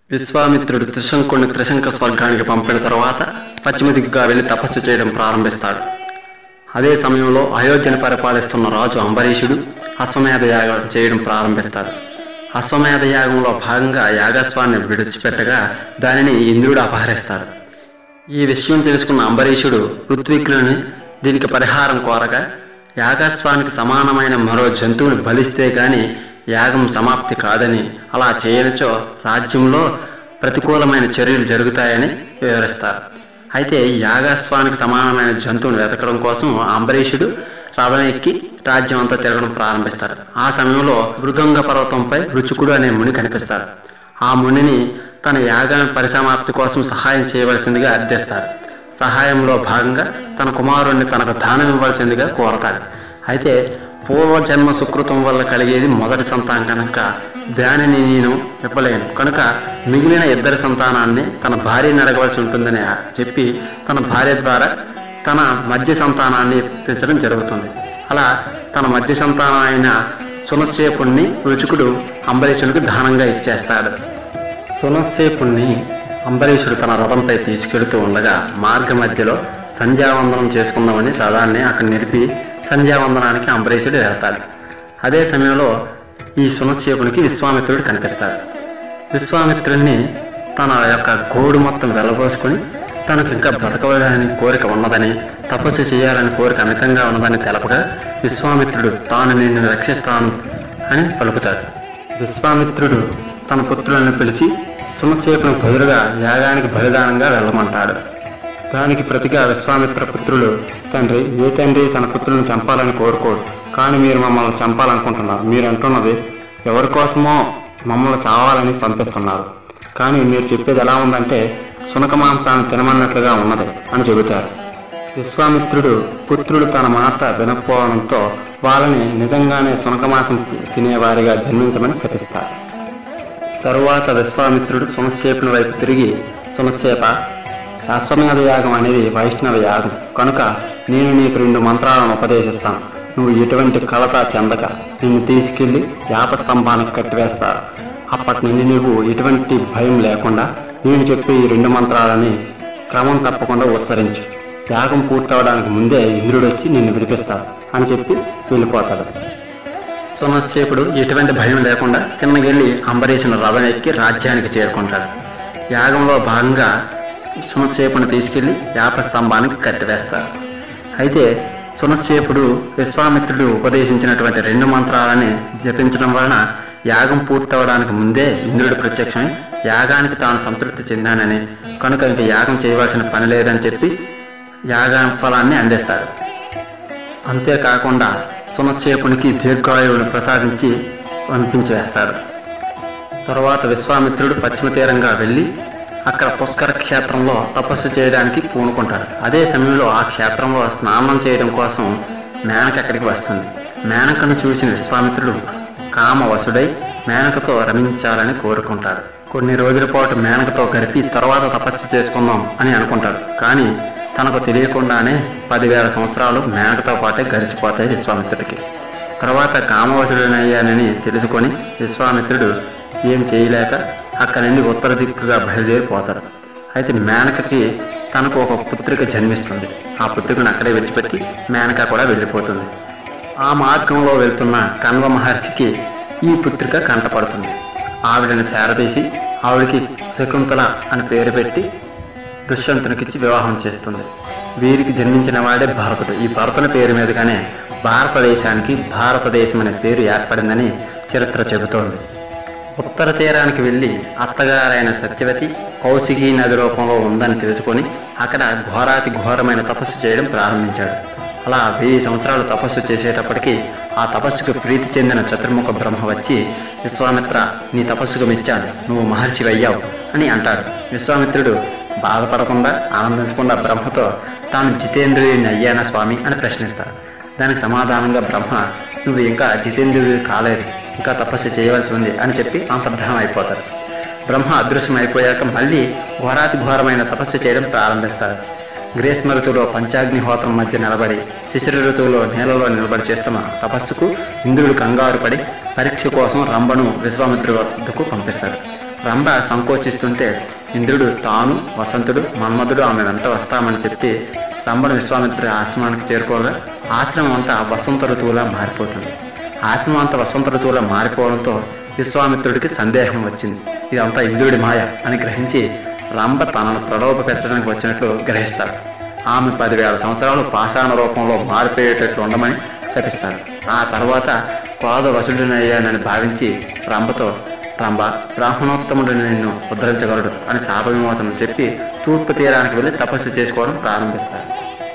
విశ్వామిత్రుడు త్రిశంకుని త్రిశంక స్వర్గానికి పంపిన తరువాత పశ్చిమ దిక్కుగా వెళ్లి తపస్సు చేయడం ప్రారంభిస్తాడు అదే సమయంలో అయోధ్యను పరిపాలిస్తున్న రాజు అంబరీషుడు అశ్వమేధ యాగం చేయడం ప్రారంభిస్తాడు అశ్వమేధ యాగంలో భాగంగా యాగస్వాన్ని విడిచిపెట్టగా దానిని ఇంద్రుడు అపహరిస్తాడు ఈ విషయం తెలుసుకున్న అంబరీషుడు ఋత్విక్కులని దీనికి పరిహారం కోరగా యాగస్వానికి సమానమైన మరో జంతువుని బలిస్తే గాని యాగం సమాప్తి కాదని అలా చేయనిచో రాజ్యంలో ప్రతికూలమైన చర్యలు జరుగుతాయని వివరిస్తారు అయితే యాగస్వానికి సమానమైన జంతువుని వెతకడం కోసం అంబరీషుడు రథం ఎక్కి రాజ్యం అంతా తిరగడం ప్రారంభిస్తాడు ఆ సమయంలో మృగంగ పర్వతంపై రుచుకుడు అనే ముని కనిపిస్తాడు ఆ మునిని తన యాగ పరిసమాప్తి కోసం సహాయం చేయవలసిందిగా అర్థిస్తాడు సహాయంలో భాగంగా తన కుమారుణ్ణి తనకు దానం ఇవ్వాల్సిందిగా కోరతాడు అయితే పూర్వజన్మ సుకృతం వల్ల కలిగేది మొదటి సంతానం కనుక దానిని నేను ఇవ్వలేను కనుక మిగిలిన ఇద్దరి సంతానాన్ని తన భార్యని అడగవలసి ఉంటుందని చెప్పి తన భార్య ద్వారా తన మధ్య సంతానాన్ని పెంచడం జరుగుతుంది అలా తన మధ్య సంతానం అయిన సునశ్చేపుణ్ణి రుచుకుడు అంబరీషునికి దానంగా ఇచ్చేస్తాడు సునశ్చేపుణ్ణి అంబరీషుడు తన రథంపై తీసుకెడుతూ ఉండగా మార్గ మధ్యలో సంధ్యావందనం చేసుకుందామని రథాన్ని అక్కడ నిలిపి సంధ్యావందనానికి అంబరీషుడు వెళ్తాడు అదే సమయంలో ఈ సునశ్చేపునికి విశ్వామిత్రుడు కనిపిస్తాడు విశ్వామిత్రుడిని తన యొక్క గోడు మొత్తం వెళ్ళబోసుకొని తనకు ఇంకా బ్రతకవాలని కోరిక ఉన్నదని తపస్సు చేయాలని కోరిక అమితంగా ఉన్నదని తెలపగా విశ్వామిత్రుడు తాను నిన్ను రక్షిస్తాను అని పలుకుతాడు విశ్వామిత్రుడు తన పుత్రులను పిలిచి సుమసేపును బదులుగా యాగానికి బలిదానంగా వెళ్ళమంటాడు దానికి ప్రతిగా విశ్వామిత్ర పుత్రులు తండ్రి ఏ తండ్రి తన పుత్రులను చంపాలని కోరుకోడు కానీ మీరు మమ్మల్ని చంపాలనుకుంటున్నారు మీరు అంటున్నది ఎవరి కోసమో మమ్మల్ని చావాలని పంపిస్తున్నారు కానీ మీరు చెప్పేది ఎలా ఉందంటే సునక మాంసాన్ని తినమన్నట్లుగా ఉన్నది అని చెబుతారు విశ్వామిత్రుడు పుత్రుడు తన మాట వినకపోవడంతో వాళ్ళని నిజంగానే సునక మాంసం తినేవారిగా జన్మించమని శపిస్తారు తరువాత విశ్వామిత్రుడు సునశ్చేపుని వైపు తిరిగి సునశ్చేప అశ్వమేధ యాగం అనేది వైష్ణవ యాగం కనుక నేను నీకు రెండు మంత్రాలను ఉపదేశిస్తాను నువ్వు ఎటువంటి కలత చెందక నిన్ను తీసుకెళ్లి యాప స్తంభానికి కట్టివేస్తారు అప్పటి నుండి నువ్వు ఎటువంటి భయం లేకుండా నేను చెప్పే ఈ రెండు మంత్రాలని క్రమం తప్పకుండా ఉచ్చరించు యాగం పూర్తవడానికి ముందే ఇంద్రుడు వచ్చి నిన్ను విడిపిస్తాడు అని చెప్పి వెళ్ళిపోతాడు సుమశ్చేపుడు ఎటువంటి భయం లేకుండా కిందకెళ్ళి అంబరీషుని రథం ఎక్కి రాజ్యానికి చేరుకుంటాడు యాగంలో భాగంగా సుమశ్చేపుని తీసుకెళ్లి యాప స్తంభానికి కట్టివేస్తారు అయితే సునశ్చేపుడు విశ్వామిత్రుడు ఉపదేశించినటువంటి రెండు మంత్రాలని జపించడం వలన యాగం పూర్తవడానికి ముందే ఇంద్రుడు ప్రత్యక్షమై యాగానికి తాను సంతృప్తి చెందానని కనుక ఇంక యాగం చేయవలసిన పని లేదని చెప్పి యాగ ఫలాన్ని అందిస్తాడు అంతేకాకుండా సునశ్చేపునికి దీర్ఘాయువును ప్రసాదించి పంపించి వేస్తాడు తరువాత విశ్వామిత్రుడు పశ్చిమ తీరంగా వెళ్ళి అక్కడ పుష్కర క్షేత్రంలో తపస్సు చేయడానికి పూనుకుంటాడు అదే సమయంలో ఆ క్షేత్రంలో స్నానం చేయడం కోసం మేనక అక్కడికి వస్తుంది మేనకను చూసిన విశ్వామిత్రుడు కామవశుడై మేనకతో రమించాలని కోరుకుంటాడు కొన్ని రోజుల పాటు మేనకతో గడిపి తర్వాత తపస్సు చేసుకుందాం అని అనుకుంటాడు కానీ తనకు తెలియకుండానే పదివేల సంవత్సరాలు మేనకతో పాటే గడిచిపోతాయి విశ్వామిత్రుడికి తర్వాత కామవశుడనయ్యానని తెలుసుకొని విశ్వామిత్రుడు ఏం చేయలేక అక్కడి నుండి ఉత్తర దిక్కుగా బయలుదేరిపోతాడు అయితే మేనకకి తనకు ఒక పుత్రిక జన్మిస్తుంది ఆ పుత్రికను అక్కడే విడిచిపెట్టి మేనక కూడా వెళ్ళిపోతుంది ఆ మార్గంలో వెళ్తున్న కన్వ మహర్షికి ఈ పుత్రిక కంటపడుతుంది ఆవిడని చేరదీసి ఆవిడికి శకుంతల అని పేరు పెట్టి దుష్యంతునికిచ్చి వివాహం చేస్తుంది వీరికి జన్మించిన వాడే భరతుడు ఈ భరతుని పేరు మీదుగానే భారతదేశానికి భారతదేశం అనే పేరు ఏర్పడిందని చరిత్ర చెబుతోంది ఉత్తర తీరానికి వెళ్ళి అత్తగారైన సత్యవతి కౌశికీ నది రూపంలో ఉందని తెలుసుకొని అక్కడ ఘోరాతి ఘోరమైన తపస్సు చేయడం ప్రారంభించాడు అలా వెయ్యి సంవత్సరాలు తపస్సు చేసేటప్పటికి ఆ తపస్సుకు ప్రీతి చెందిన చతుర్ముఖ బ్రహ్మ వచ్చి విశ్వామిత్ర నీ తపస్సుకు మెచ్చాను నువ్వు మహర్షి అయ్యావు అని అంటాడు విశ్వామిత్రుడు బాధపడకుండా ఆనందించకుండా బ్రహ్మతో తాను జితేంద్రియుని అయ్యానా స్వామి అని ప్రశ్నిస్తాడు దానికి సమాధానంగా బ్రహ్మ నువ్వు ఇంకా జితేంద్రియుడు కాలేదు ఇంకా తపస్సు చేయవలసి ఉంది అని చెప్పి అంతర్ధానం అయిపోతాడు బ్రహ్మ అదృశ్యం అయిపోయాక మళ్ళీ ఘోరాతి ఘోరమైన తపస్సు చేయడం ప్రారంభిస్తాడు గ్రీష్మ ఋతువులో పంచాగ్నిహోత్రం మధ్య నిలబడి శిశిర ఋతువులో నేలలో నిలబడి చేస్తున్న తపస్సుకు ఇంద్రుడు కంగారు పడి పరీక్ష కోసం రంభను విశ్వామిత్రుడి వద్దకు పంపిస్తాడు రంభ సంకోచిస్తుంటే ఇంద్రుడు తాను వసంతుడు మన్మధుడు ఆమె వెంట వస్తామని చెప్పి రంభను విశ్వామిత్రుడి ఆశ్రమానికి చేరుకోగా ఆశ్రమం అంతా వసంత ఋతువులా మారిపోతుంది ఆశ్రమం అంతా వసంత ఋతువులా మారిపోవడంతో విశ్వామిత్రుడికి సందేహం వచ్చింది ఇదంతా ఇంద్రుడి మాయ అని గ్రహించి రంభ తనను ప్రలోభ పెట్టడానికి వచ్చినట్లు గ్రహిస్తాడు ఆమె పదివేల సంవత్సరాలు పాషాణ రూపంలో మారిపోయేటట్లు ఉండమని శపిస్తాడు ఆ తర్వాత క్రోధ వసుడినయ్యానని భావించి రంభతో రంభ బ్రాహ్మణోత్తముడు నిన్ను ఉద్ధరించగలడు అని శాప విమోచనం చెప్పి తూర్పు తీరానికి వెళ్ళి తపస్సు చేసుకోవడం ప్రారంభిస్తాడు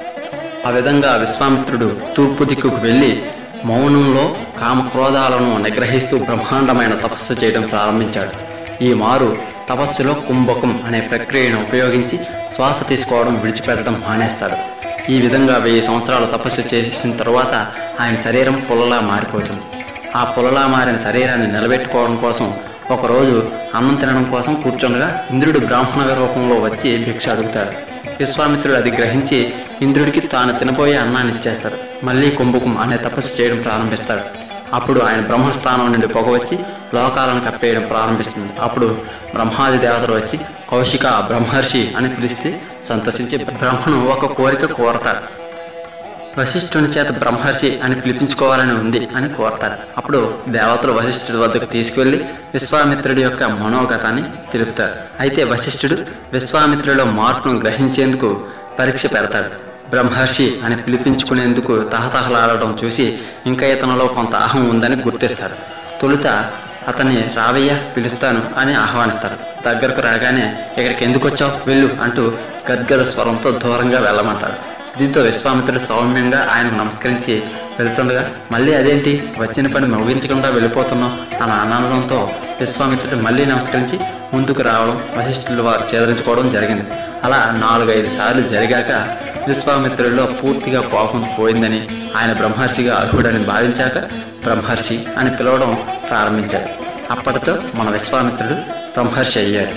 ఆ విధంగా విశ్వామిత్రుడు తూర్పు దిక్కుకు వెళ్ళి మౌనంలో కామక్రోధాలను నిగ్రహిస్తూ బ్రహ్మాండమైన తపస్సు చేయడం ప్రారంభించాడు ఈ మారు తపస్సులో కుంభకం అనే ప్రక్రియను ఉపయోగించి శ్వాస తీసుకోవడం విడిచిపెట్టడం మానేస్తాడు ఈ విధంగా వెయ్యి సంవత్సరాలు తపస్సు చేసిన తరువాత ఆయన శరీరం పుల్లలా మారిపోతుంది ఆ పుల్లలా మారిన శరీరాన్ని నిలబెట్టుకోవడం కోసం ఒకరోజు అన్నం తినడం కోసం కూర్చుండగా ఇంద్రుడు బ్రాహ్మణ రూపంలో వచ్చి భిక్ష అడుగుతాడు విశ్వామిత్రుడు అది గ్రహించి ఇంద్రుడికి తాను తినబోయే అన్నాన్ని ఇచ్చేస్తాడు మళ్ళీ కుంభకం అనే తపస్సు చేయడం ప్రారంభిస్తాడు అప్పుడు ఆయన బ్రహ్మస్థానం నుండి పొగ వచ్చి లోకాలను కప్పేయడం ప్రారంభిస్తుంది అప్పుడు బ్రహ్మాది దేవతలు వచ్చి కౌశిక బ్రహ్మర్షి అని పిలిస్తే సంతోషించి బ్రహ్మను ఒక కోరిక కోరతాడు వశిష్ఠుని చేత బ్రహ్మర్షి అని పిలిపించుకోవాలని ఉంది అని కోరతాడు అప్పుడు దేవతలు వశిష్ఠుడి వద్దకు తీసుకెళ్లి విశ్వామిత్రుడి యొక్క మనోగతాన్ని తెలుపుతారు అయితే వశిష్ఠుడు విశ్వామిత్రుడిలో మార్పును గ్రహించేందుకు పరీక్ష పెడతాడు బ్రహ్మర్షి అని పిలిపించుకునేందుకు తహతహలాడటం చూసి ఇంకా ఇతనిలో కొంత అహం ఉందని గుర్తిస్తాడు తొలుత అతన్ని రావయ్య పిలుస్తాను అని ఆహ్వానిస్తాడు దగ్గరకు రాగానే ఇక్కడికి ఎందుకు వచ్చావు వెళ్ళు అంటూ గద్గద స్వరంతో దూరంగా వెళ్ళమంటాడు దీంతో విశ్వామిత్రుడు సౌమ్యంగా ఆయనకు నమస్కరించి వెళ్తుండగా మళ్ళీ అదేంటి వచ్చిన పని ముగించకుండా వెళ్ళిపోతున్నాం అన్న ఆనందంతో విశ్వామిత్రుడు మళ్ళీ నమస్కరించి ముందుకు రావడం వశిష్ఠులు వారు చేదరించుకోవడం జరిగింది అలా నాలుగైదు సార్లు జరిగాక విశ్వామిత్రుడిలో పూర్తిగా కోపం పోయిందని ఆయన బ్రహ్మర్షిగా అర్హుడని భావించాక బ్రహ్మర్షి అని పిలవడం ప్రారంభించాడు అప్పటితో మన విశ్వామిత్రుడు బ్రహ్మర్షి అయ్యాడు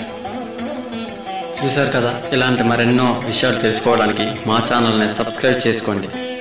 చూశారు కదా ఇలాంటి మరెన్నో విషయాలు తెలుసుకోవడానికి మా ఛానల్ని సబ్స్క్రైబ్ చేసుకోండి